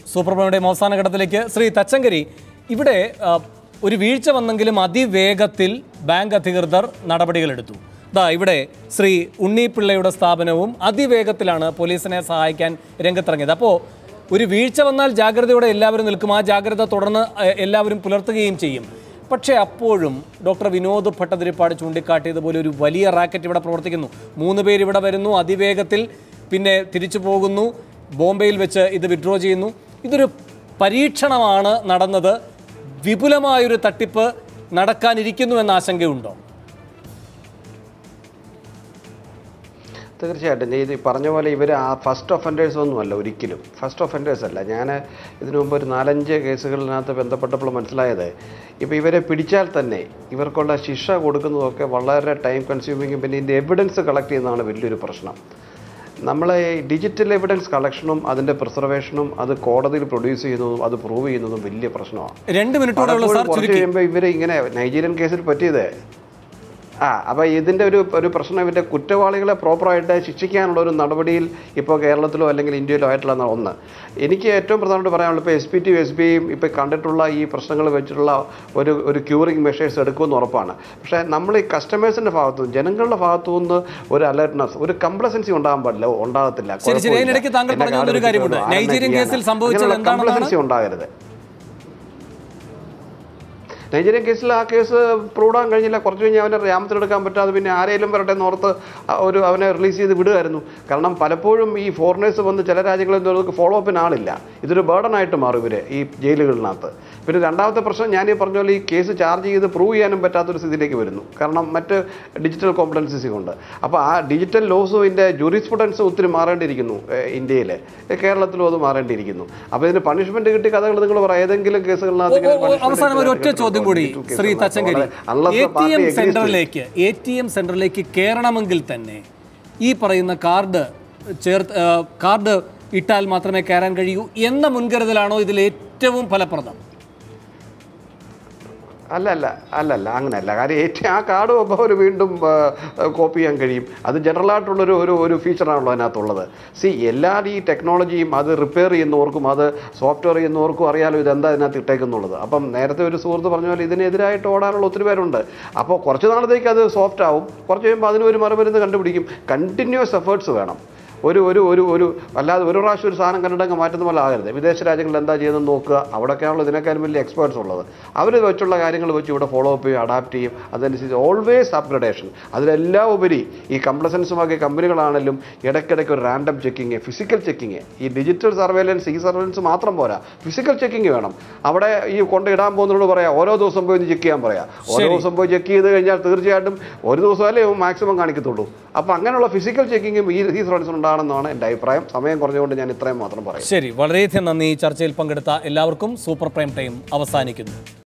സൂപ്രഭയുടെ അവസാന ഘട്ടത്തിലേക്ക് ശ്രീ തച്ചങ്കരി ഇവിടെ ആ, ഒരു വീഴ്ച വന്നെങ്കിലും അതിവേഗത്തിൽ ബാങ്ക് അധികൃതർ നടപടികളെടുത്തു ദാ ഇവിടെ ശ്രീ ഉണ്ണിപ്പിള്ളയുടെ സ്ഥാപനവും അതിവേഗത്തിലാണ് പോലീസിനെ സഹായിക്കാൻ രംഗത്തിറങ്ങിയത് അപ്പോൾ ഒരു വീഴ്ച വന്നാൽ ജാഗ്രതയോടെ എല്ലാവരും നിൽക്കും ആ ജാഗ്രത തുടർന്ന് ആ, എല്ലാവരും പുലർത്തുകയും ചെയ്യും പക്ഷേ അപ്പോഴും ഡോക്ടർ വിനോദ് ഭട്ടതിരിപ്പാട് ചൂണ്ടിക്കാട്ടിയതുപോലെ ഒരു വലിയ റാക്കറ്റ് ഇവിടെ പ്രവർത്തിക്കുന്നു മൂന്ന് പേര് ഇവിടെ വരുന്നു അതിവേഗത്തിൽ പിന്നെ തിരിച്ചു പോകുന്നു ബോംബെയിൽ വെച്ച് ഇത് വിഡ്രോ ചെയ്യുന്നു ഇതൊരു പരീക്ഷണമാണ് നടന്നത് വിപുലമായൊരു തട്ടിപ്പ് നടക്കാനിരിക്കുന്നു എന്ന ആശങ്കയുണ്ടോ തീർച്ചയായിട്ടും ഇത് ഈ പറഞ്ഞ പോലെ ഇവർ ആ ഫസ്റ്റ് ഒഫൻഡേഴ്സ് ഒന്നുമല്ല ഒരിക്കലും ഫസ്റ്റ് ഒഫൻഡേഴ്സ് അല്ല ഞാൻ ഇതിനു മുമ്പ് ഒരു നാലഞ്ച് കേസുകളിനകത്ത് ബന്ധപ്പെട്ടപ്പോൾ മനസ്സിലായത് ഇപ്പോൾ ഇവരെ പിടിച്ചാൽ തന്നെ ഇവർക്കുള്ള ശിക്ഷ കൊടുക്കുന്നതൊക്കെ വളരെ ടൈം കൺസ്യൂമിങ്ങും പിന്നെ ഇതിൻ്റെ എവിഡൻസ് കളക്ട് ചെയ്യുന്നതാണ് വലിയൊരു പ്രശ്നം നമ്മൾ ഡിജിറ്റൽ എവിഡൻസ് കളക്ഷനും അതിൻ്റെ പ്രിസർവേഷനും അത് കോടതിയിൽ പ്രൊഡ്യൂസ് ചെയ്യുന്നതും അത് പ്രൂവ് ചെയ്യുന്നതും വലിയ പ്രശ്നമാണ് രണ്ട് മിനിറ്റോടെ ഉള്ളൂ പലപ്പോഴും സാർ കുറച്ച് ചുരുക്കി കഴിയുമ്പോൾ ഇവർ ഇങ്ങനെ നൈജീരിയൻ കേസിൽ പറ്റിയത് ആ അപ്പോൾ ഇതിൻ്റെ ഒരു ഒരു പ്രശ്നം ഇവൻ്റെ കുറ്റവാളികളെ പ്രോപ്പറായിട്ട് ശിക്ഷിക്കാനുള്ള ഒരു നടപടിയിൽ ഇപ്പോൾ കേരളത്തിലോ അല്ലെങ്കിൽ ഇന്ത്യയിലോ ആയിട്ടുള്ള ഒന്ന് എനിക്ക് ഏറ്റവും പ്രധാനമായിട്ട് പറയാനുള്ളത് ഇപ്പോൾ S P T S B ഐയും ഇപ്പോൾ കണ്ടിട്ടുള്ള ഈ പ്രശ്നങ്ങൾ വെച്ചിട്ടുള്ള ഒരു ഒരു ക്യൂറിംഗ് മെഷേഴ്സ് എടുക്കുമെന്ന് ഉറപ്പാണ് പക്ഷേ നമ്മൾ ഈ കസ്റ്റമേഴ്സിൻ്റെ ഭാഗത്തു നിന്ന് ജനങ്ങളുടെ ഭാഗത്തു നിന്ന് ഒരു അലർട്ട്നെസ് ഒരു കംപ്ലസൻസി ഉണ്ടാകാൻ പാടില്ല ഉണ്ടാകത്തില്ല ശരി, ശരി. കുഴപ്പമില്ല. അതിനിടയ്ക്ക് താങ്കൾ എന്നെ പറഞ്ഞ ഒരു കാർഡ് കാര്യമുണ്ട്. വെച്ചിട്ടുണ്ടോ? ആരെന്നെ നൈജീരിയൻ ചെയ്യാനാ? കേസിൽ സംഭവിച്ചത് അങ്ങനെയുള്ള എന്താണെന്നാണ് കംപ്ലസൻസി ഉണ്ടാകരുത് നൈജീരിയൻ കേസിൽ ആ കേസ് പ്രൂവ് ആകാൻ കഴിഞ്ഞില്ല കുറച്ച് കഴിഞ്ഞ് അവനെ രാമത്തിലെടുക്കാൻ പറ്റാതെ പിന്നെ ആരെങ്കിലും വരട്ടെ എന്ന് ഓർത്ത് ആ ഒരു അവനെ റിലീസ് ചെയ്ത് വിടുമായിരുന്നു കാരണം പലപ്പോഴും ഈ ഫോറിനേഴ്സ് വന്ന് ചില രാജ്യങ്ങളിൽ നിന്ന് ഫോളോ അപ്പിന് ആളില്ല ഇതൊരു ബേർഡൻ ആയിട്ട് മാറും ഇവർ ഈ ജയിലുകളിനകത്ത് പിന്നെ രണ്ടാമത്തെ പ്രശ്നം ഞാൻ ഈ പറഞ്ഞ പോലെ ഈ കേസ് ചാർജ് ചെയ്ത് പ്രൂവ് ചെയ്യാനും പറ്റാത്തൊരു സ്ഥിതിയിലേക്ക് വരുന്നു കാരണം മറ്റ് ഡിജിറ്റൽ കോമ്പറ്റൻസീസ് കൊണ്ട് അപ്പോൾ ആ ഡിജിറ്റൽ ലോസും ഇതിൻ്റെ ജൂറിസ്പ്രുഡൻസും ഒത്തിരി മാറേണ്ടിയിരിക്കുന്നു ഏഹ്, ഇന്ത്യയിൽ ഏഹ്, കേരളത്തിലും അത് മാറേണ്ടിയിരിക്കുന്നു അപ്പോൾ ഇതിന് പണിഷ്മെന്റ് കിട്ടിയ കഥകൾ നിങ്ങൾ പറയാം ഏതെങ്കിലും കേസുകളിനകത്ത് ഇങ്ങനെ ഓ, ഓ, punishment അവസാനം ഒരു ഒറ്റ കിട്ടിയ ചോദ്യം കൂടി two cases ശ്രീ ആണ്. തച്ചങ്കരി വളരെ- unless A the T party M agrees to it. സെന്ററിലേക്ക് എ ടി എം സെന്ററിലേക്ക് കയറണമെങ്കിൽ തന്നെ ഈ പറയുന്ന കാർഡ് ചേർത്ത് ആ, കാർഡ് ഇട്ടാൽ മാത്രമേ കയറാൻ കഴിയൂ എന്ന മുൻകരുതലാണോ ഇതിൽ ഏറ്റവും ഫലപ്രദം അല്ല അല്ല അല്ല അല്ല അങ്ങനെയല്ല കാര്യം ഏറ്റവും ആ കാർഡ് അപ്പോൾ ഒരു വീണ്ടും കോപ്പി ചെയ്യാൻ കഴിയും അത് ജനറൽ ആയിട്ടുള്ളൊരു ഒരു ഒരു ഫീച്ചറാണല്ലോ അതിനകത്തുള്ളത് സി എല്ലാ ഈ ടെക്നോളജിയും അത് റിപ്പയർ ചെയ്യുന്നവർക്കും അത് സോഫ്റ്റ്വെയർ ചെയ്യുന്നവർക്കും അറിയാലോ ഇതെന്താ ഇതിനകത്ത് ഇട്ടേക്കുന്നുള്ളത് അപ്പം നേരത്തെ ഒരു സുഹൃത്ത് പറഞ്ഞ പോലെ ഇതിനെതിരായിട്ട് ഓടാനുള്ള ഒത്തിരി പേരുണ്ട് അപ്പോൾ കുറച്ച് നാളത്തേക്ക് അത് സോഫ്റ്റ് ആവും കുറച്ച് കഴിയുമ്പോൾ അതിന് ഒരു മറുമരുന്ന് കണ്ടുപിടിക്കും കണ്ടിന്യൂസ് എഫേർട്സ് വേണം ഒരു ഒരു ഒരു ഒരു അല്ലാതെ ഒരു പ്രാവശ്യം ഒരു സാധനം കണ്ടിട്ടങ്ങ് മാറ്റുന്ന പോലെ ആകരുത് വിദേശ രാജ്യങ്ങളിൽ എന്താ ചെയ്യുന്നതെന്ന് നോക്കുക അവിടെയൊക്കെയാണല്ലോ ഇതിനേക്കാളും വലിയ എക്സ്പേർട്സ് ഉള്ളത് അവർ വെച്ചുള്ള കാര്യങ്ങൾ വെച്ച് ഇവിടെ ഫോളോ അപ്പ് ചെയ്യും അഡാപ്റ്റ് ചെയ്യും അതനുസരിച്ച് ഓൾവേസ് അപ്ഗ്രഡേഷൻ അതിലെല്ലാം ഉപരി ഈ കംപ്ലസൻസുമാക്കിയ കമ്പനികളാണെങ്കിലും ഇടയ്ക്കിടയ്ക്ക് ഒരു റാൻഡം ചെക്കിങ് ഫിസിക്കൽ ചെക്കിങ് ഈ ഡിജിറ്റൽ സർവേലൻസ് ഈ സർവേലൻസ് മാത്രം പോരാ ഫിസിക്കൽ ചെക്കിങ് വേണം അവിടെ ഈ കൊണ്ട് ഇടാൻ പോകുന്നതോട് പറയാം ഓരോ ദിവസം പോയി ഒന്ന് ചെക്ക് ചെയ്യാൻ പറയാം ഓരോ ശരി. ദിവസം പോയി ചെക്ക് ചെയ്ത് കഴിഞ്ഞാൽ തീർച്ചയായിട്ടും ഒരു ദിവസമല്ലേ മാക്സിമം കാണിക്കത്തുള്ളൂ അപ്പോൾ അങ്ങനെയുള്ള ഫിസിക്കൽ ചെക്കിങ്ങും ഈ ഈ സർവീസിന് ഉണ്ടാകണമെന്നാണ് എൻ്റെ അഭിപ്രായം സമയം കുറഞ്ഞുകൊണ്ട് ഞാൻ ഇത്രയും മാത്രം പറയും ശരി വളരെയധികം നന്ദി ഈ ചർച്ചയിൽ പങ്കെടുത്ത എല്ലാവർക്കും സൂപ്പർ പ്രൈം ടൈം അവസാനിക്കുന്നു